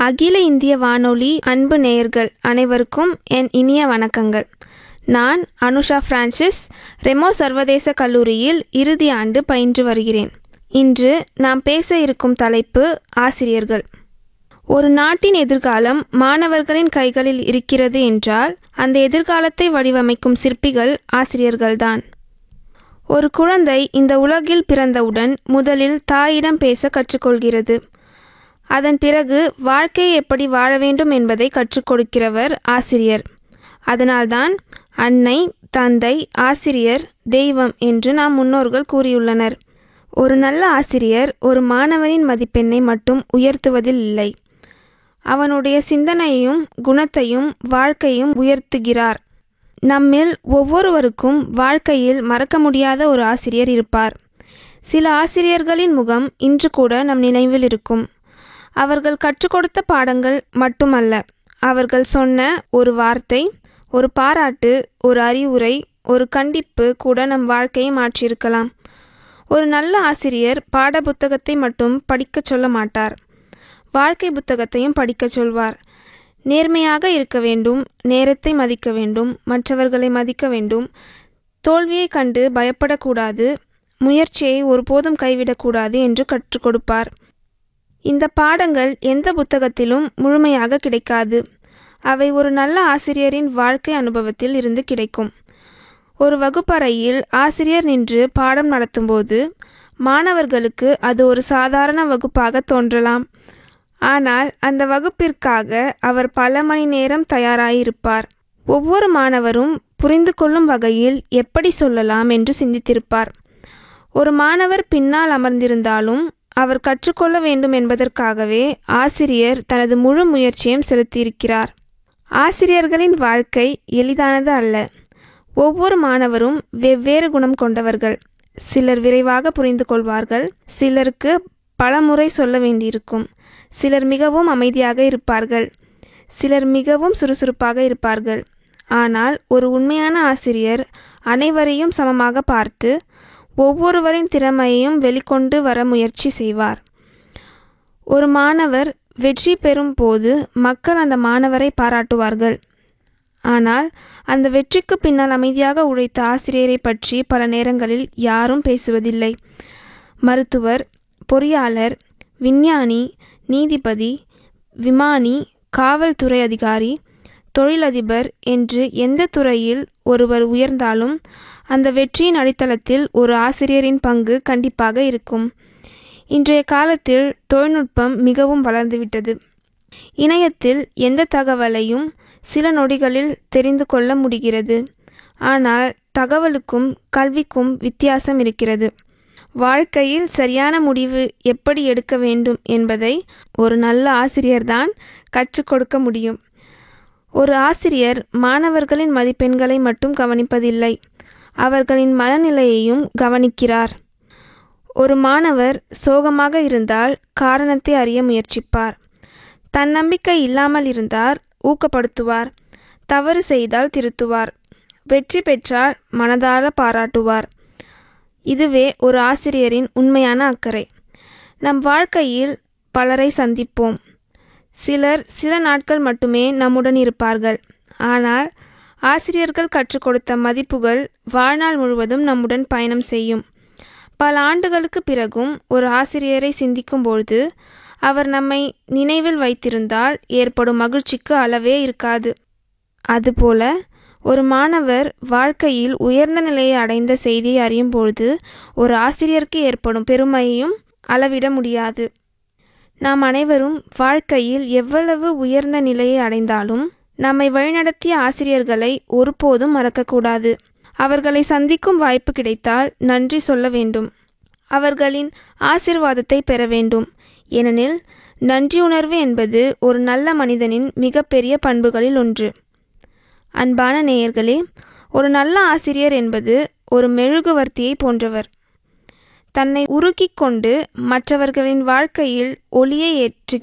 அகில இந்திய வானொலி அன்பு நேயர்கள் அனைவருக்கும் என் இனிய வணக்கங்கள் நான் அனுஷா பிரான்சிஸ் ரெமோ சர்வதேச கல்லூரியில் இறுதி ஆண்டு பயின்று வருகிறேன் இன்று நாம் பேச இருக்கும் தலைப்பு ஆசிரியர்கள் ஒரு நாட்டின் எதிர்காலம் மாணவர்களின் கைகளில் இருக்கிறது என்றால் அந்த எதிர்காலத்தை வடிவமைக்கும் சிற்பிகள் ஆசிரியர்கள்தான் ஒரு குழந்தை இந்த உலகில் பிறந்தவுடன் முதலில் தாயிடம் பேச கற்றுக்கொள்கிறது அதன் பிறகு வாழ்க்கையை எப்படி வாழ வேண்டும் என்பதை கற்றுக் கொடுக்கிறவர் ஆசிரியர் அதனால்தான் அன்னை தந்தை ஆசிரியர் தெய்வம் என்று நாம் முன்னோர்கள் கூறியுள்ளனர் ஒரு நல்ல ஆசிரியர் ஒரு மாணவனின் மதிப்பெண்ணை மட்டும் உயர்த்துவதில் இல்லை அவனுடைய சிந்தனையையும் குணத்தையும் வாழ்க்கையும் உயர்த்துகிறார் நம்மில் ஒவ்வொருவருக்கும் வாழ்க்கையில் மறக்க முடியாத ஒரு ஆசிரியர் இருப்பார் சில ஆசிரியர்களின் முகம் இன்று கூட நம் நினைவில் இருக்கும் அவர்கள் கற்றுக் கொடுத்த பாடங்கள் மட்டுமல்ல அவர்கள் சொன்ன ஒரு வார்த்தை ஒரு பாராட்டு ஒரு அறிவுரை ஒரு கண்டிப்பு கூட நம் வாழ்க்கையை மாற்றியிருக்கலாம் ஒரு நல்ல ஆசிரியர் பாட புத்தகத்தை மட்டும் படிக்கச் சொல்ல மாட்டார் வாழ்க்கை புத்தகத்தையும் படிக்கச் சொல்வார் நேர்மையாக இருக்க வேண்டும் நேரத்தை மதிக்க வேண்டும் மற்றவர்களை மதிக்க வேண்டும் தோல்வியை கண்டு பயப்படக்கூடாது முயற்சியை ஒருபோதும் கைவிடக்கூடாது என்று கற்றுக் கொடுப்பார் இந்த பாடங்கள் எந்த புத்தகத்திலும் முழுமையாக கிடைக்காது அவை ஒரு நல்ல ஆசிரியரின் வாழ்க்கை அனுபவத்தில் இருந்து கிடைக்கும் ஒரு வகுப்பறையில் ஆசிரியர் நின்று பாடம் நடத்தும்போது மாணவர்களுக்கு அது ஒரு சாதாரண வகுப்பாக தோன்றலாம் ஆனால் அந்த வகுப்பிற்காக அவர் பல மணி நேரம் தயாராயிருப்பார் ஒவ்வொரு மாணவரும் புரிந்து கொள்ளும் வகையில் எப்படி சொல்லலாம் என்று சிந்தித்திருப்பார் ஒரு மாணவர் பின்னால் அமர்ந்திருந்தாலும் அவர் கற்றுக்கொள்ள வேண்டும் என்பதற்காகவே ஆசிரியர் தனது முழு முயற்சியும் செலுத்தியிருக்கிறார் ஆசிரியர்களின் வாழ்க்கை எளிதானது அல்ல ஒவ்வொரு மாணவரும் வெவ்வேறு குணம் கொண்டவர்கள் சிலர் விரைவாக புரிந்து கொள்வார்கள் சிலருக்கு பல முறை சொல்ல வேண்டியிருக்கும் சிலர் மிகவும் அமைதியாக இருப்பார்கள் சிலர் மிகவும் சுறுசுறுப்பாக இருப்பார்கள் ஆனால் ஒரு உண்மையான ஆசிரியர் அனைவரையும் சமமாக பார்த்து ஒவ்வொருவரின் திறமையையும் வெளிக்கொண்டு வர முயற்சி செய்வார் ஒரு மாணவர் வெற்றி பெறும் போது மக்கள் அந்த மாணவரை பாராட்டுவார்கள் ஆனால் அந்த வெற்றிக்கு பின்னால் அமைதியாக உழைத்த ஆசிரியரை பற்றி பல நேரங்களில் யாரும் பேசுவதில்லை மருத்துவர் பொறியாளர் விஞ்ஞானி நீதிபதி விமானி காவல்துறை அதிகாரி தொழிலதிபர் என்று எந்த துறையில் ஒருவர் உயர்ந்தாலும் அந்த வெற்றியின் அடித்தளத்தில் ஒரு ஆசிரியரின் பங்கு கண்டிப்பாக இருக்கும் இன்றைய காலத்தில் தொழில்நுட்பம் மிகவும் வளர்ந்துவிட்டது இணையத்தில் எந்த தகவலையும் சில நொடிகளில் தெரிந்து கொள்ள முடிகிறது ஆனால் தகவலுக்கும் கல்விக்கும் வித்தியாசம் இருக்கிறது வாழ்க்கையில் சரியான முடிவு எப்படி எடுக்க வேண்டும் என்பதை ஒரு நல்ல ஆசிரியர்தான் கற்றுக் கொடுக்க முடியும் ஒரு ஆசிரியர் மாணவர்களின் மதிப்பெண்களை மட்டும் கவனிப்பதில்லை அவர்களின் மனநிலையையும் கவனிக்கிறார் ஒரு மாணவர் சோகமாக இருந்தால் காரணத்தை அறிய முயற்சிப்பார் தன்னம்பிக்கை இல்லாமல் இருந்தால் ஊக்கப்படுத்துவார் தவறு செய்தால் திருத்துவார் வெற்றி பெற்றால் மனதார பாராட்டுவார் இதுவே ஒரு ஆசிரியரின் உண்மையான அக்கறை நம் வாழ்க்கையில் பலரை சந்திப்போம் சிலர் சில நாட்கள் மட்டுமே நம்முடன் இருப்பார்கள் ஆனால் ஆசிரியர்கள் கற்றுக் கொடுத்த மதிப்புகள் வாழ்நாள் முழுவதும் நம்முடன் பயணம் செய்யும் பல ஆண்டுகளுக்கு பிறகும் ஒரு ஆசிரியரை சிந்திக்கும் பொழுது அவர் நம்மை நினைவில் வைத்திருந்தால் ஏற்படும் மகிழ்ச்சிக்கு அளவே இருக்காது அதுபோல ஒரு மாணவர் வாழ்க்கையில் உயர்ந்த நிலையை அடைந்த செய்தியை அறியும் பொழுது ஒரு ஆசிரியருக்கு ஏற்படும் பெருமையையும் அளவிட முடியாது நாம் அனைவரும் வாழ்க்கையில் எவ்வளவு உயர்ந்த நிலையை அடைந்தாலும் நம்மை வழிநடத்திய ஆசிரியர்களை ஒருபோதும் மறக்கக்கூடாது அவர்களை சந்திக்கும் வாய்ப்பு கிடைத்தால் நன்றி சொல்ல வேண்டும் அவர்களின் ஆசிர்வாதத்தை பெற வேண்டும் ஏனெனில் நன்றியுணர்வு என்பது ஒரு நல்ல மனிதனின் மிகப்பெரிய பண்புகளில் ஒன்று அன்பான நேயர்களே ஒரு நல்ல ஆசிரியர் என்பது ஒரு மெழுகுவர்த்தியை போன்றவர் தன்னை உருக்கிக் கொண்டு மற்றவர்களின் வாழ்க்கையில் ஒளியை ஏற்றுகிறார்